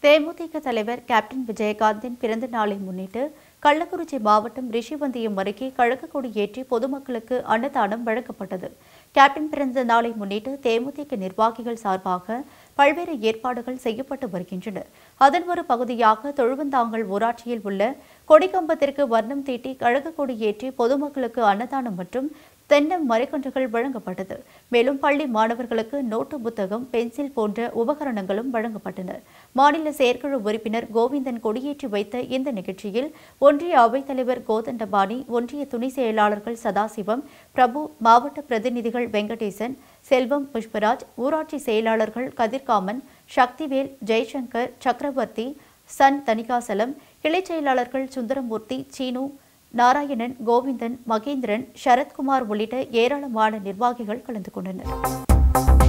தேமுதிக தலைவர் கேப்டன் விஜயகாந்தின் பிறந்த நாளை முன்னிட்டு கள்ளக்குறிச்சி மாவட்டம் ரிஷிவந்தியம் அருகே கழக கொடி ஏற்றி பொதுமக்களுக்கு அன்னதானம் வழங்கப்பட்டது கேப்டன் பிறந்த நாளை முன்னிட்டு தேமுதிக நிர்வாகிகள் சார்பாக பல்வேறு ஏற்பாடுகள் செய்யப்பட்டு வருகின்றன அதன் ஒரு பகுதியாக தொழுவந்தாங்கல் ஊராட்சியில் உள்ள கொடிக்கம்பத்திற்கு வர்ணம் தீட்டி கழக கொடி ஏற்றி பொதுமக்களுக்கு அன்னதானம் மற்றும் தென்னை மரக்கன்றுகள் வழங்கப்பட்டது மேலும் பள்ளி மாணவர்களுக்கு நோட்டு புத்தகம் பென்சில் போன்ற உபகரணங்களும் வழங்கப்பட்டன மாநில செயற்குழு உறுப்பினர் கோவிந்தன் கொடியேற்றி வைத்த இந்த நிகழ்ச்சியில் ஒன்றிய அவைத்தலைவர் கோதண்டபாணி ஒன்றிய துணை செயலாளர்கள் சதாசிவம் பிரபு மாவட்ட பிரதிநிதிகள் வெங்கடேசன் செல்வம் புஷ்பராஜ் ஊராட்சி செயலாளர்கள் கதிர்காமன் சக்திவேல் ஜெய்சங்கர் சக்கரவர்த்தி சன் தணிகாசலம் கிளைச் செயலாளர்கள் சுந்தரமூர்த்தி சீனு நாராயணன் கோவிந்தன் மகேந்திரன் சரத்குமார் உள்ளிட்ட ஏராளமான நிர்வாகிகள் கலந்து கொண்டனர்